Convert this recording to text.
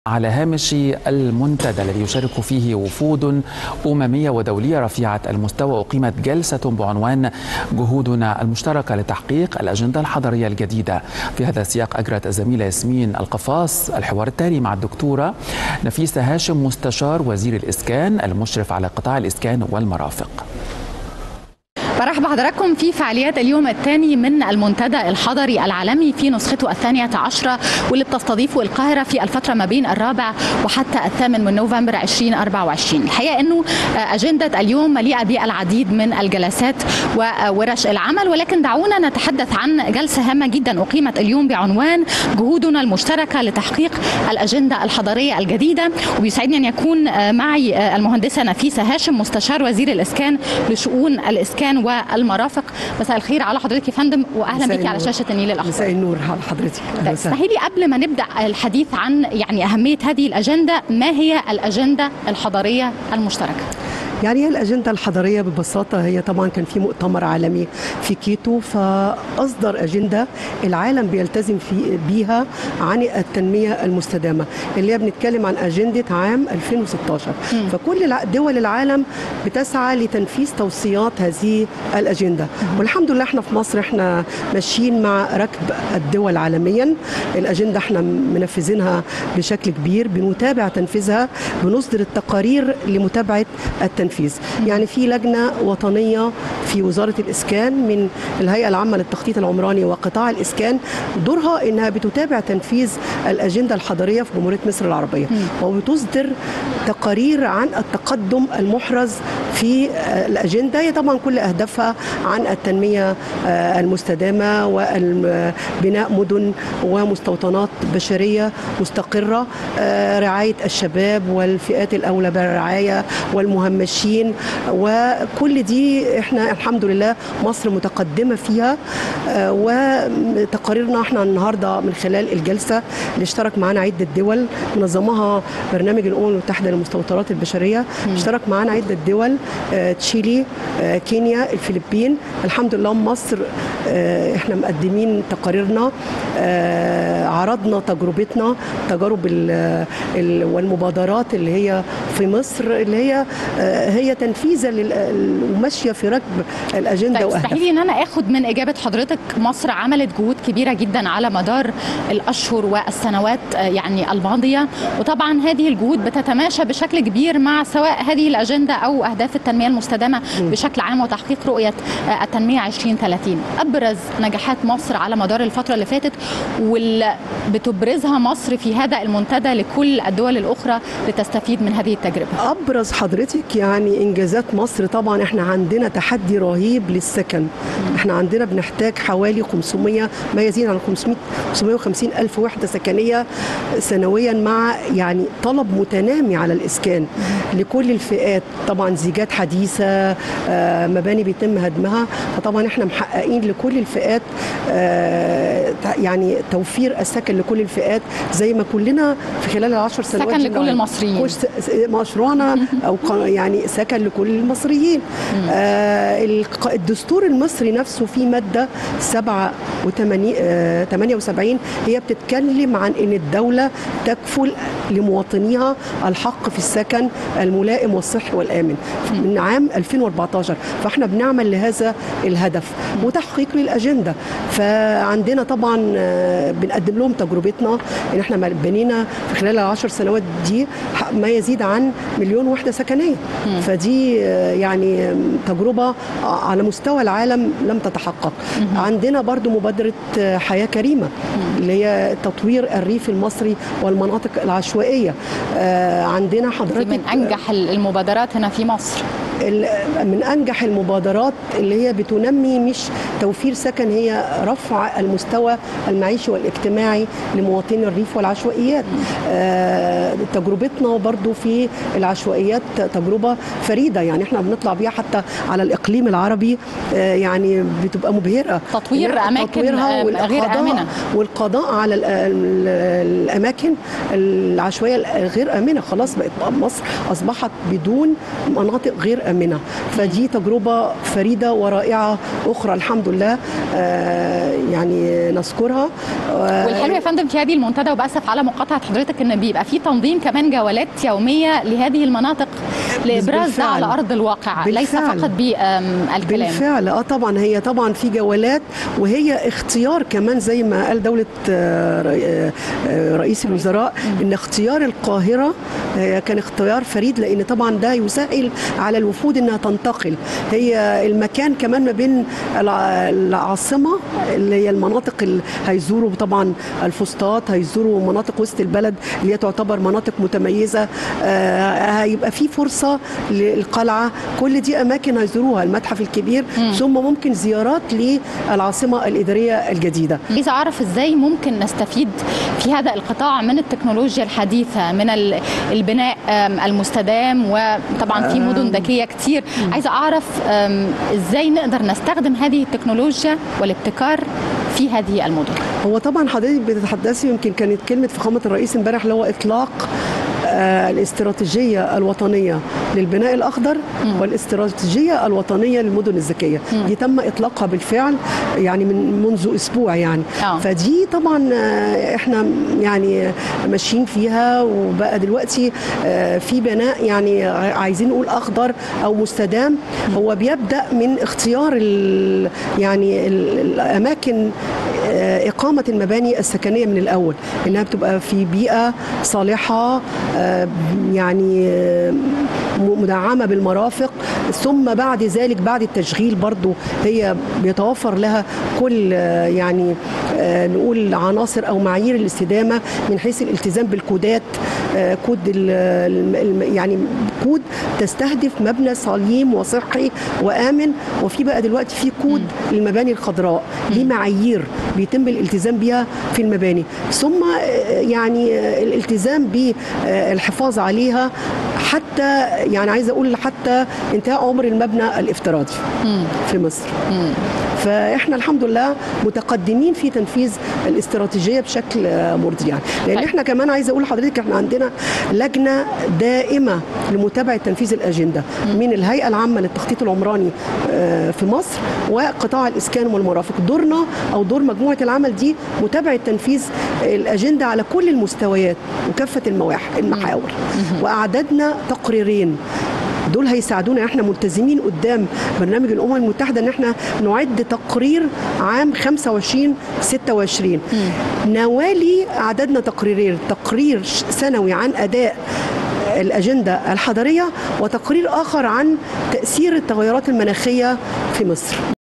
على هامش المنتدى الذي يشارك فيه وفود أممية ودولية رفيعة المستوى أقيمت جلسة بعنوان جهودنا المشتركة لتحقيق الأجندة الحضرية الجديدة في هذا السياق أجرت الزميلة ياسمين القفاص الحوار التالي مع الدكتورة نفيسة هاشم مستشار وزير الإسكان المشرف على قطاع الإسكان والمرافق برحب بحضراتكم في فعاليات اليوم الثاني من المنتدى الحضري العالمي في نسخته الثانية عشرة واللي بتستضيفه القاهرة في الفترة ما بين الرابع وحتى الثامن من نوفمبر 2024 الحقيقة أنه أجندة اليوم مليئة بالعديد من الجلسات وورش العمل ولكن دعونا نتحدث عن جلسة هامة جدا أقيمت اليوم بعنوان جهودنا المشتركة لتحقيق الأجندة الحضرية الجديدة وبيسعدني أن يكون معي المهندسة نفيسة هاشم مستشار وزير الإسكان لشؤون الإسكان والمرافق مساء الخير على حضرتك يا فندم واهلا بك على شاشه النيل الاحمر مساء النور على حضرتك اسمحي لي قبل ما نبدا الحديث عن يعني اهميه هذه الاجنده ما هي الاجنده الحضريه المشتركه يعني هي الأجندة الحضرية ببساطة هي طبعا كان في مؤتمر عالمي في كيتو فأصدر أجندة العالم بيلتزم في بيها عن التنمية المستدامة اللي هي بنتكلم عن أجندة عام 2016 م. فكل دول العالم بتسعى لتنفيذ توصيات هذه الأجندة م. والحمد لله احنا في مصر احنا ماشيين مع ركب الدول عالميا الأجندة احنا منفذينها بشكل كبير بنتابع تنفيذها بنصدر التقارير لمتابعة التنفيذ التنفيذ يعني في لجنة وطنية في وزارة الإسكان من الهيئة العامة للتخطيط العمراني وقطاع الإسكان دورها إنها بتتابع تنفيذ الأجندة الحضرية في جمهورية مصر العربية وبتصدر تقارير عن التقدم المحرز في الأجندة هي طبعا كل أهدافها عن التنمية المستدامة وبناء مدن ومستوطنات بشرية مستقرة رعاية الشباب والفئات الأولى بالرعاية والمهمشين الماشيين وكل دي احنا الحمد لله مصر متقدمه فيها وتقاريرنا احنا النهارده من خلال الجلسه اللي اشترك معانا عده دول منظمها برنامج الامم المتحده للمستوطنات البشريه اشترك معانا عده دول تشيلي كينيا الفلبين الحمد لله مصر احنا مقدمين تقاريرنا عرضنا تجربتنا تجارب والمبادرات اللي هي في مصر اللي هي هي تنفيذا وماشيه في ركب الاجنده طيب اسمحي لي ان انا اخد من اجابه حضرتك مصر عملت جهود كبيره جدا على مدار الاشهر والسنوات يعني الماضيه وطبعا هذه الجهود بتتماشى بشكل كبير مع سواء هذه الاجنده او اهداف التنميه المستدامه م. بشكل عام وتحقيق رؤيه التنميه 2030 ابرز نجاحات مصر على مدار الفتره اللي فاتت واللي بتبرزها مصر في هذا المنتدى لكل الدول الاخرى لتستفيد من هذه التجربه ابرز حضرتك يعني انجازات مصر طبعا احنا عندنا تحدي رهيب للسكن احنا عندنا بنحتاج حوالي 500 ما يزيد عن 500 550 الف وحده سكنيه سنويا مع يعني طلب متنامي على الاسكان لكل الفئات طبعا زيجات حديثه مباني بيتم هدمها فطبعا احنا محققين لكل الفئات يعني توفير السكن لكل الفئات زي ما كلنا في خلال العشر سنوات سكن لكل المصريين مشروعنا او يعني سكن لكل المصريين آه الدستور المصري نفسه فيه ماده 78 هي بتتكلم عن ان الدوله تكفل لمواطنيها الحق في السكن الملائم والصحي والامن من عام 2014 فاحنا بنعمل لهذا الهدف وتحقيق للاجنده فعندنا طبعا بنقدم لهم تجربتنا ان احنا بنينا في خلال العشر سنوات دي ما يزيد عن مليون وحده سكنيه فدي يعني تجربه على مستوى العالم لم تتحقق عندنا برضو مبادره حياه كريمه اللي هي تطوير الريف المصري والمناطق العشوائيه عندنا حضرتك من انجح المبادرات هنا في مصر من انجح المبادرات اللي هي بتنمي مش توفير سكن هي رفع المستوى المعيشي والاجتماعي لمواطني الريف والعشوائيات آه تجربتنا برضو في العشوائيات تجربه فريده يعني احنا بنطلع بيها حتى على الاقليم العربي آه يعني بتبقى مبهره تطوير اماكن غير امنه والقضاء على الاماكن العشوائيه الغير امنه خلاص بقت مصر اصبحت بدون مناطق غير امنه فدي تجربه فريده ورائعه اخرى الحمد لله آه، يعني نذكرها آه، والحلو يا فندم في هذه المنتدى وباسف على مقاطعه حضرتك ان بيبقى في تنظيم كمان جولات يوميه لهذه المناطق لابراز ده بالفعل. على ارض الواقع ليس بالفعل. فقط بالكلام بالفعل اه طبعا هي طبعا في جولات وهي اختيار كمان زي ما قال دوله آه، رئي- آه، آه، رئيس الوزراء ان اختيار القاهره آه، كان اختيار فريد لان طبعا ده يسهل على الوفود انها تنتقل هي المكان كمان ما بين الع- العاصمه اللي هي المناطق اللي هيزوروا طبعا الفسطاط هيزوروا مناطق وسط البلد اللي هي تعتبر مناطق متميزه آه، هيبقى في فرصه للقلعه كل دي اماكن هيزوروها المتحف الكبير ثم ممكن زيارات للعاصمه الاداريه الجديده عايزه اعرف ازاي ممكن نستفيد في هذا القطاع من التكنولوجيا الحديثه من ال- البناء آم، المستدام وطبعا في مدن ذكيه كتير عايزه اعرف آم، ازاي نقدر نستخدم هذه التكنولوجيا والابتكار في هذه المدن هو طبعا حضرتك بتتحدثي يمكن كانت كلمه فخامه الرئيس امبارح اللي هو اطلاق آه، الاستراتيجية الوطنية للبناء الأخضر والاستراتيجية الوطنية للمدن الذكية دي تم إطلاقها بالفعل يعني من منذ أسبوع يعني آه. فدي طبعا آه، احنا يعني ماشيين فيها وبقى دلوقتي آه، في بناء يعني عايزين نقول أخضر أو مستدام هو بيبدأ من اختيار ال- يعني ال- الأماكن آه، إقامة المباني السكنية من الأول إنها بتبقى في بيئة صالحة آه، يعني آه، م- مدعمة بالمرافق ثم بعد ذلك بعد التشغيل برضو هي بيتوفر لها كل آه، يعني آه، نقول عناصر أو معايير الاستدامة من حيث الالتزام بالكودات آه، كود ال- الم- الم- يعني كود تستهدف مبنى سليم وصحي وآمن وفي بقى دلوقتي في كود للمباني الخضراء ليه معايير بيتم الالتزام بها في المباني ثم آه، يعني آه، الالتزام بالحفاظ عليها حتى يعني عايزه اقول حتى انتهاء عمر المبنى الافتراضي في مصر فاحنا الحمد لله متقدمين في تنفيذ الاستراتيجيه بشكل آه، مرضي يعني لان طيب. احنا كمان عايزه اقول لحضرتك احنا عندنا لجنه دائمه لمتابعه تنفيذ الاجنده من الهيئه العامه للتخطيط العمراني آه، في مصر وقطاع الاسكان والمرافق دورنا او دور مجموعه العمل دي متابعه تنفيذ الاجنده على كل المستويات وكافه المواح- المحاور واعددنا تقريرين دول هيساعدونا احنا ملتزمين قدام برنامج الامم المتحده ان احنا نعد تقرير عام 25 26 نوالي عددنا تقريرين تقرير ش- سنوي عن اداء الاجنده الحضريه وتقرير اخر عن تاثير التغيرات المناخيه في مصر